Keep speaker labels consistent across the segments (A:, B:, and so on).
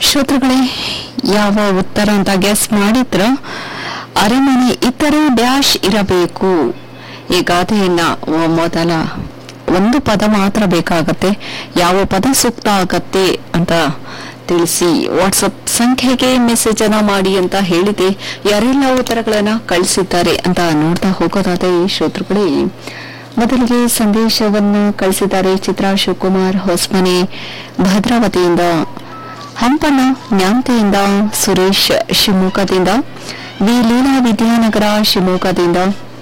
A: ಶ್ರೋತೃಗಳೇ ಯಾವ ಉತ್ತರ ಅಂತ ಗೆಸ್ ಮಾಡಿದ್ರ ಅರಮನೆ ಇತರ ಡ್ಯಾಶ್ ಇರಬೇಕು ಈ ಗಾದೆಯನ್ನ ವ- ಮೊದಲ ಒಂದು ಪದ ಮಾತ್ರ ಬೇಕಾಗತ್ತೆ ಯಾವ ಪದ ಸೂಕ್ತ ಆಗತ್ತೆ ಅಂತ ತಿಳಿಸಿ ವಾಟ್ಸಪ್ ಸಂಖ್ಯೆಗೆ ಮೆಸೇಜ್ ಅನ್ನ ಮಾಡಿ ಅಂತ ಹೇಳಿದೆ ಯಾರೆಲ್ಲ ಉತ್ತರಗಳನ್ನ ಕಳಿಸಿದ್ದಾರೆ ಅಂತ ನೋಡ್ತಾ ಹೋಗೋದಾದ್ರೆ ಶ್ರೋತೃಗಳೇ ಮೊದಲಿಗೆ ಸಂದೇಶವನ್ನು ಕಳಿಸಿದ್ದಾರೆ ಚಿತ್ರಾ ಶಿವಕುಮಾರ್ ಹೊಸಮನೆ ಭದ್ರಾವತಿಯಿಂದ ಹಂಪಣ್ಣ ನ್ಯಾಂತೆಯಿಂದ ಸುರೇಶ್ ಶಿವಮೊಗ್ಗದಿಂದ ವಿ ಲೀಲಾ ವಿದ್ಯಾನಗರ ಶಿವಮೊಗ್ಗದಿಂದ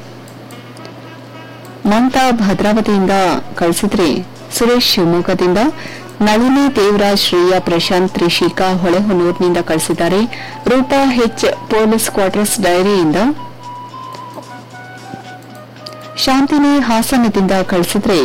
A: ಮಮತಾ ಭದ್ರಾವತಿಯಿಂದ ಕಳಿಸಿದ್ರೆ ಸುರೇಶ್ ಶಿವಮೊಗ್ಗದಿಂದ ನಳಿನಿ ದೇವರಾಜ್ ಶ್ರೇಯ ಪ್ರಶಾಂತ್ ತ್ರಿಷಿಕಾ ಹೊಳೆಹೊನ್ನೂರಿನಿಂದ ಕಳಿಸಿದ್ದಾರೆ ರೂಪಾ ಹೆಚ್ ಪೊಲೀಸ್ ಕ್ವಾರ್ಟರ್ಸ್ ಡೈರಿಯಿಂದ ಶಾಂತಿನಿ ಹಾಸನದಿಂದ ಕಳಿಸಿದ್ರೆ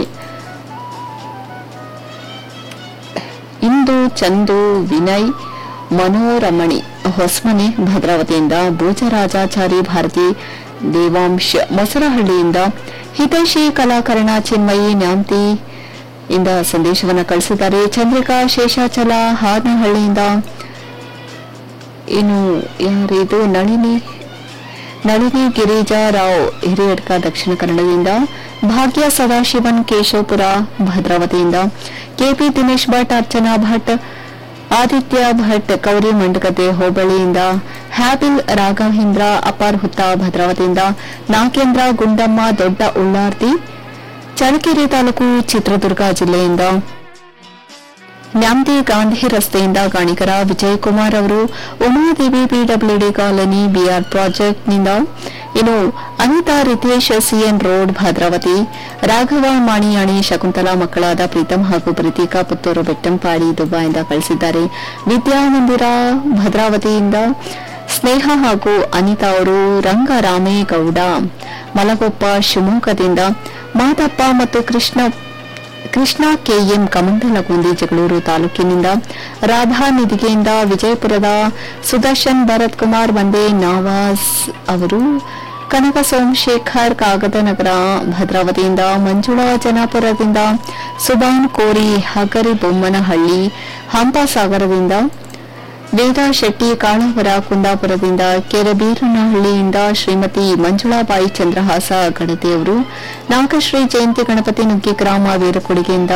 A: ಇಂದು ಚಂದು ವಿನಯ್ ಮನೋರಮಣಿ ಹೊಸಮನೆ ಭದ್ರಾವತಿಯಿಂದ ಭೋಜರಾಜಾಚಾರಿ ಭಾರತಿ ದೇವಾಂಶ್ ಮೊಸರಹಳ್ಳಿಯಿಂದ ಹಿತೈಷಿ ಕಲಾಕರಣ ಚಿನ್ಮಯಿ ನ್ಯಾಂತಿ ಇಂದ ಸಂದೇಶವನ್ನು ಕಳಿಸಿದ್ದಾರೆ ಚಂದ್ರಿಕಾ ಶೇಷಾಚಲ ಹಾನಹಳ್ಳಿಯಿಂದ ಇನ್ನು ಯಾರಿದು ನಳಿನಿ ನಳಿನಿ ಗಿರಿಜಾ ರಾವ್ ಹಿರಿಯಡ್ಕ ದಕ್ಷಿಣ ಕನ್ನಡದಿಂದ ಭಾಗ್ಯ ಸದಾಶಿವನ್ ಕೇಶವಪುರ ಭದ್ರಾವತಿಯಿಂದ ಕೆಪಿ ದಿನೇಶ್ ಭಟ್ ಅರ್ಚನಾ ಭಟ್ ಆದಿತ್ಯ ಭಟ್ ಕೌರಿ ಮಂಡಗದ್ದೆ ಹೋಬಳಿಯಿಂದ ಹ್ಯಾಬಿಲ್ ರಾಘವೇಂದ್ರ ಅಪಾರ್ ಹುತ್ತ ಭದ್ರಾವತಿಯಿಂದ ನಾಗೇಂದ್ರ ಗುಂಡಮ್ಮ ದೊಡ್ಡ ಉಳ್ಳಾರ್ತಿ ಚಳ್ಳಕೆರೆ ತಾಲೂಕು ಚಿತ್ರದುರ್ಗ ಜಿಲ್ಲೆಯಿಂದ ನ್ಯಾಮತಿ ಗಾಂಧಿ ರಸ್ತೆಯಿಂದ ಗಾಣಿಕರ ವಿಜಯಕುಮಾರ್ ಅವರು ಉಮಾದೇವಿ ಪಿಡಬ್ಲ್ಯೂಡಿ ಕಾಲನಿ ಬಿಆರ್ ಪ್ರಾಜೆಕ್ಟ್ನಿಂದ ಇನ್ನು ಅನಿತಾ ರಿತೇಶ್ ಸಿಎನ್ ರೋಡ್ ಭದ್ರಾವತಿ ರಾಘವ ಮಾಣಿಯಾಣಿ ಶಕುಂತಲಾ ಮಕ್ಕಳಾದ ಪ್ರೀತಂ ಹಾಗೂ ಪ್ರೀತಿಕಾ ಪುತ್ತೂರು ಬೆಟ್ಟಂಪಾಡಿ ದುಬಾಯಿಂದ ಕಳಿಸಿದ್ದಾರೆ ವಿದ್ಯಾಮಂದಿರ ಭದ್ರಾವತಿಯಿಂದ ಸ್ನೇಹ ಹಾಗೂ ಅನಿತಾ ಅವರು ರಂಗರಾಮೇಗೌಡ ಮಲಗೊಪ್ಪ ಶಿವಮೊಗ್ಗದಿಂದ ಮಾದಪ್ಪ ಮತ್ತು ಕೃಷ್ಣ ಕೃಷ್ಣ ಕೆಎಂ ಕಮಂಡಲಗುಂದಿ ಜಗಳೂರು ತಾಲೂಕಿನಿಂದ ರಾಧಾ ನಿಧಿಗೆಯಿಂದ ವಿಜಯಪುರದ ಸುದರ್ಶನ್ ಭರತ್ ಕುಮಾರ್ ಬಂದೆ ನವಾಜ್ ಅವರು ಕನಕ ಸೋಮಶೇಖರ್ ಕಾಗದನಗರ ಭದ್ರಾವತಿಯಿಂದ ಮಂಜುಳಾ ಜನಾಪುರದಿಂದ ಸುಬಾನ್ ಕೋರಿ ಹಗರಿ ಬೊಮ್ಮನಹಳ್ಳಿ ಹಂಪಸಾಗರದಿಂದ ವೇದಾ ಶೆಟ್ಟಿ ಕಾಳಾವರ ಕುಂದಾಪುರದಿಂದ ಕೆರೆಬೀರನಹಳ್ಳಿಯಿಂದ ಶ್ರೀಮತಿ ಮಂಜುಳಾಬಾಯಿ ಚಂದ್ರಹಾಸ ಗಣತಿಯವರು ನಾಗಶ್ರೀ ಜಯಂತಿ ಗಣಪತಿ ನುಗ್ಗಿ ಗ್ರಾಮ ವೀರಕೊಡುಗೆಯಿಂದ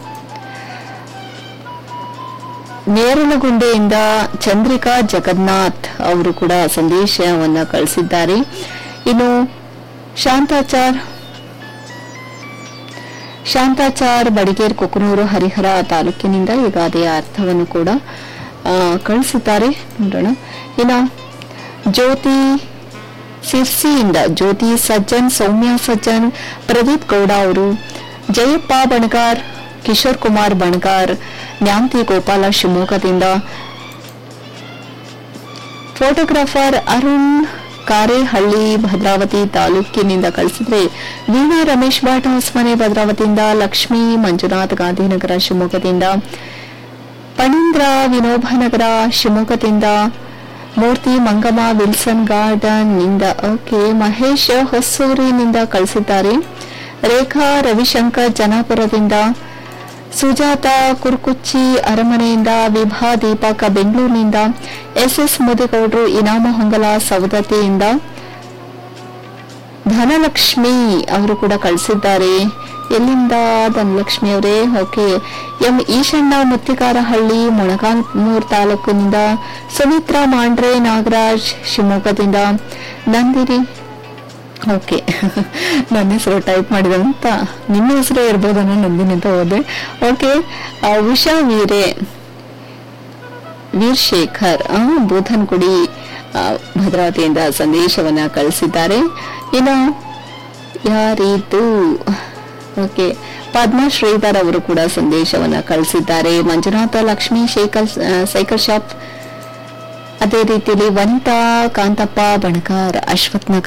A: ನೇರಲಗುಂಡೆಯಿಂದ ಚಂದ್ರಿಕಾ ಜಗನ್ನಾಥ್ ಅವರು ಕೂಡ ಸಂದೇಶವನ್ನ ಕಳಿಸಿದ್ದಾರೆ ಇನ್ನು ಶಾಂತಾಚಾರ್ ಶಾಂತಾಚಾರ್ ಬಡಿಗೇರ್ ಕುಕನೂರು ಹರಿಹರ ತಾಲೂಕಿನಿಂದ ಈ ಗಾದೆಯ ಅರ್ಥವನ್ನು ಕೂಡ ಆ, ಕಳಿಸಿದ್ದಾರೆ ನೋಡೋಣ ಇನ್ನ ಜ್ಯೋತಿ ಸಿರ್ಸಿಯಿಂದ ಜ್ಯೋತಿ ಸಜ್ಜನ್ ಸೌಮ್ಯ ಸಜ್ಜನ್ ಪ್ರದೀಪ್ ಗೌಡ ಅವರು ಜಯಪ್ಪ ಬಣಗಾರ್ ಕಿಶೋರ್ ಕುಮಾರ್ ಬಣಗಾರ್ ನ್ಯಾಂತಿ ಗೋಪಾಲ ಶಿವಮೊಗ್ಗದಿಂದ ಫೋಟೋಗ್ರಾಫರ್ ಅರುಣ್ ಕಾರೇಹಳ್ಳಿ ಭದ್ರಾವತಿ ತಾಲೂಕಿನಿಂದ ಕಳಿಸಿದ್ರೆ ವೀಣಾ ರಮೇಶ್ ಭಟ್ ಹೊಸಮನೆ ಭದ್ರಾವತಿಯಿಂದ ಲಕ್ಷ್ಮೀ ಮಂಜುನಾಥ್ ಗಾಂಧಿನಗರ ಶಿವಮೊಗ್ಗದಿಂದ ಪಣೀಂದ್ರ ವಿನೋಬನಗರ ಶಿವಮೊಗ್ಗದಿಂದ ಮೂರ್ತಿ ಮಂಗಮ್ಮ ವಿಲ್ಸನ್ ಗಾರ್ಡನ್ ನಿಂದ ಓಕೆ ಮಹೇಶ್ ಹೊಸೂರಿನಿಂದ ಕಳಿಸಿದ್ದಾರೆ ರೇಖಾ ರವಿಶಂಕರ್ ಜನಾಪುರದಿಂದ ಸುಜಾತ ಕುರ್ಕುಚ್ಚಿ ಅರಮನೆಯಿಂದ ವಿಭಾ ದೀಪಕ ಬೆಂಗಳೂರಿನಿಂದ ಎಸ್ಎಸ್ ಮುದಿಗೌಡರು ಇನಾಮ ಹೊಂಗಲ ಸವದತ್ತಿಯಿಂದ ಧನಲಕ್ಷ್ಮಿ ಅವರು ಕೂಡ ಕಳಿಸಿದ್ದಾರೆ ಎಲ್ಲಿಂದ ಧನಲಕ್ಷ್ಮಿ ಅವರೇ ಓಕೆ ಎಂ ಈಶಣ್ಣ ಮುತ್ತಿಗಾರಹಳ್ಳಿ ಮೊಳಕಾಲ್ಮೂರ್ ತಾಲೂಕಿನಿಂದ ಸುಮಿತ್ರಾ ಮಾಂಡ್ರೆ ನಾಗರಾಜ್ ಶಿವಮೊಗ್ಗದಿಂದ ನಂದಿನಿ ಓಕೆ ನನ್ನ ಹೆಸರು ಟೈಪ್ ಮಾಡಿದಂತ ನಿಮ್ಮ ಹೆಸರೇ ಇರ್ಬೋದನ್ನ ನಂದಿನಿ ಅಂತ ಹೋದೆ ಓಕೆ ಆ, ಉಷಾ ವೀರೆ ವೀರ್ ಶೇಖರ್ ಆ, ಬೂಧನ್ಗುಡಿ ಆ, ಭದ್ರಾವತಿಯಿಂದ ಸಂದೇಶವನ್ನ ಕಳಿಸಿದ್ದಾರೆ ಇನ್ನು ಯಾರಿದು ಓಕೆ ಪದ್ಮ ಶ್ರೀಧರ್ ಅವರು ಕೂಡ ಸಂದೇಶವನ್ನ ಕಳಿಸಿದ್ದಾರೆ ಮಂಜುನಾಥ ಲಕ್ಷ್ಮೀ ಶೇಖರ್ ಆ, ಸೈಕಲ್ ಶಾಪ್ ಅದೇ ರೀತಿಯಲ್ಲಿ ವನಿತಾ ಕಾಂತಪ್ಪ ಬಣಕಾರ್ ಅಶ್ವಥ್ ನಗರ್